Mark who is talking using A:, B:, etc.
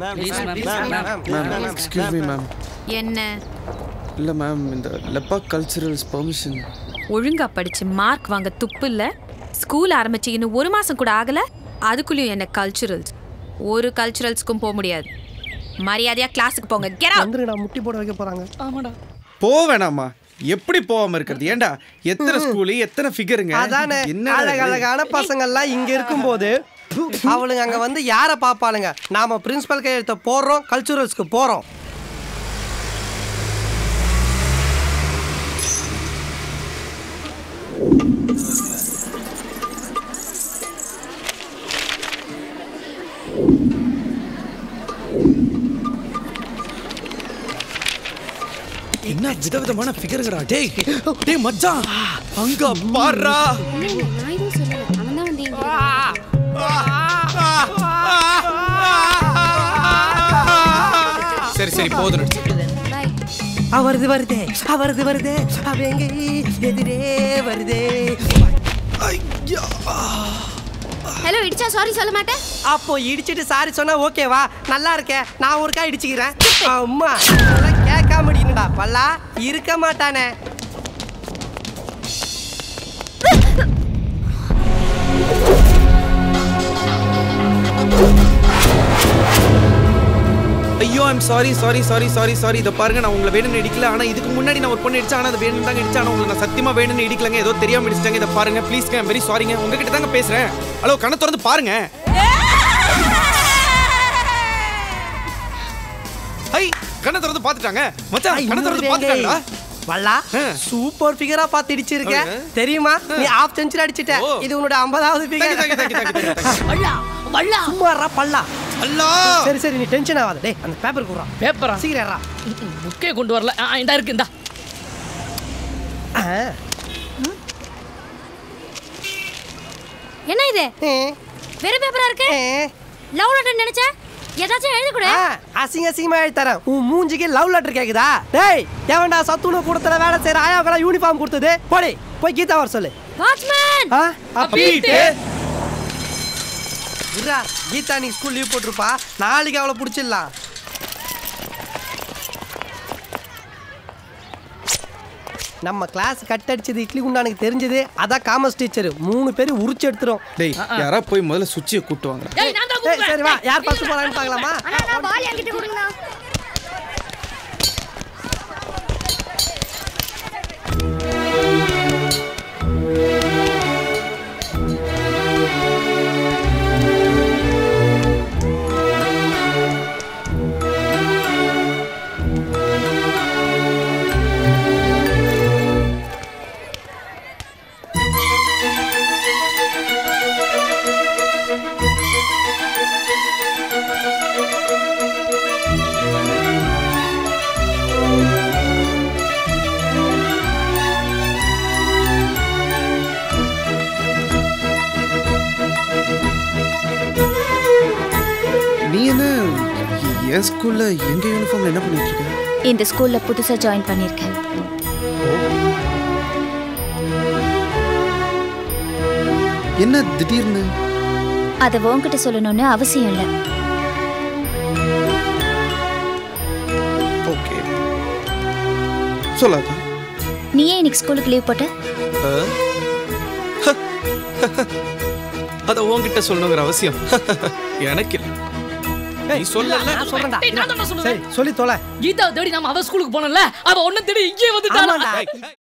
A: Ma'am excuse me ma'am
B: என்ன
A: இல்லை ma'am இந்த லெப்பா கல்ச்சுரல்ஸ் பெர்மிஷன்
B: ஒழுங்கா படிச்சு மார்க் வாங்க துப்பு இல்ல ஸ்கூல் ஆரம்பிச்சு இன்னும் ஒரு மாசம் கூட ஆகல அதுக்குள்ளேயும் என்ன கல்ச்சுரல்ஸ் ஒரு கல்ச்சுரல்ஸ்க்கும் போக முடியாது மரியாதையா கிளாஸுக்கு போங்க கெட் அவுட்
C: வந்துருடா முட்டி போட வைக்க போறாங்க
A: போக வேணாமா எப்படி போகாம இருக்கிறது ஏன்டா எத்தனை ஸ்கூலு எத்தனை ஃபிகருங்க
C: அதானே
A: என்ன
C: அழகழகான பசங்கள்லாம் இங்க இருக்கும்போது அவளுங்க அங்க வந்து யாரை பாப்பாளுங்க நாம பிரின்சிபல் கையெழுத்த போடுறோம் கல்ச்சுரல்ஸ்க்கு போறோம்
A: என்ன விதவிதமான ஃபிகருங்கடா டேய் டேய் மச்சான் அங்க பாருடா
D: நான் எதுவும் சொல்லல அவன் தான் வந்து எங்க
A: சரி சரி போதும்
D: பாய்
C: அவரது வருதே அவரது வருதே அவ எங்க எதிரே வருதே
D: ஹலோ இடிச்சா சாரி சொல்ல மாட்டேன்
C: அப்போ இடிச்சிட்டு சாரி சொன்னா ஓகேவா நல்லா இருக்கேன் நான் ஒருக்கா இடிச்சுக்கிறேன் அம்மா அதெல்லாம் கேட்காம இடிக்கணும்டா பல்லா இருக்க மாட்டானே
A: ஐயோ I'm sorry sorry sorry sorry sorry இதை பாருங்க நான் உங்களை வேணும்னு இடிக்கல ஆனா இதுக்கு முன்னாடி நான் ஒரு பொண்ணு இடிச்சேன் ஆனா அது வேணும் தாங்க இடிச்சேன் ஆனா உங்களுக்கு நான் சத்தியமா வேணும்னு இடிக்கலங்க ஏதோ தெரியாம இடிச்சிட்டாங்க இதை பாருங்க ப்ளீஸ்ங்க ஐம் வெரி சாரிங்க உங்ககிட்ட தாங்க பேசுறேன் ஹலோ கண்ணை திறந்து பாருங்க ஹை கண்ணை திறந்து பார்த்துட்டாங்க மச்சான் கண்ணை திறந்து பார்த்துட்டாங்களா
C: வல்லா
A: ஆ.
C: சூப்பர் ஃபிகரா பார்த்து இடிச்சிருக்க
A: Okay.
C: தெரியுமா நீ ஆஃப் செஞ்சுரி அடிச்சிட்ட
A: ஓ.
C: இது உன்னோட ஐம்பதாவது
A: thank you thank you thank you thank you thank you
E: வள்ளா வள்ளா
C: சும்மாறா பல்லா
A: அல்லா
C: சரி சரி நீ டென்ஷன் ஆகாத டேய் அந்த பேப்பர் குடுறா
E: பேப்பரா
C: சீக்கிரம் ஏறா.
E: புக்கே கொண்டு வரல ஆ இந்தா இருக்கு இந்தா
C: ஆ.
D: என்ன இது
C: ஏ,
D: வெறும் பேப்பரா இருக்கு
C: ஏ.
D: லவ் லெட்டர் நினைச்சேன் ஏதாச்சும் எழுதி கொடு
C: ஆ, அசிங்க அசிங்கமா எழுதி தரேன் உன் மூஞ்சிக்கு லவ் லெட்டர் கேக்குதா டேய் எவன்டா சத்துணவு கூடத்துல வேலை செய்யற ஆயாவுக்கெல்லாம் யூனிஃபார்ம் கொடுத்தது போடி போய் கீதா வர சொல்லு
D: வாட்ச்மேன்
C: ஆ,
E: அப்பீட்டு.
C: இருடா, கீதா நீ ஸ்கூல் லீவ் போட்டிருப்பா நாளைக்கு அவளை பிடிச்சிடலாம் நம்ம கிளாஸ் கட் அடிச்சது இட்லி குண்டானுக்கு தெரிஞ்சது அதான் காமர்ஸ் டீச்சர் மூணு பேரும் உரிச்சு எடுத்துரும்
A: டேய் யாரா போய் முதல்ல சுவிட்சை கூட்டு வாங்க
E: ஏய் நான் தான்
C: ஏய், சரி வா யார் ஃபர்ஸ்ட் போறான்னு பார்க்கலாமா
D: அண்ணா நான் பால் என்கிட்ட கொடுங்கண்ணா
A: நீ என்ன என் ஸ்கூல்ல எங்க யூனிஃபார்ம்ல என்ன பண்ணிட்டு இருக்க
D: இந்த ஸ்கூல்ல புதுசா ஜாயின் பண்ணிருக்கேன்
A: என்ன திடீர்னு
D: அதை உன்கிட்ட சொல்லணும்னு அவசியம் இல்லை
A: ஓகே சொல்லாத
D: நீ ஏன் இன்னைக்கு ஸ்கூலுக்கு லீவ் போட்ட
A: அத உன்கிட்ட சொல்லணுங்கிற அவசியம் எனக்கு இல்ல நீ சொல்லல
C: நான் சொல்றேன்டா
E: டேய், நான் தான்டா சொல்லுவேன்.
C: சரி சொல்லி தொலை
E: கீதா தேடி நாம அவ ஸ்கூலுக்கு போனோம்ல அவ ஒண்ணு தேடி இங்கே வந்துட்டாளா
C: ஆமாடா
A: ஏய்,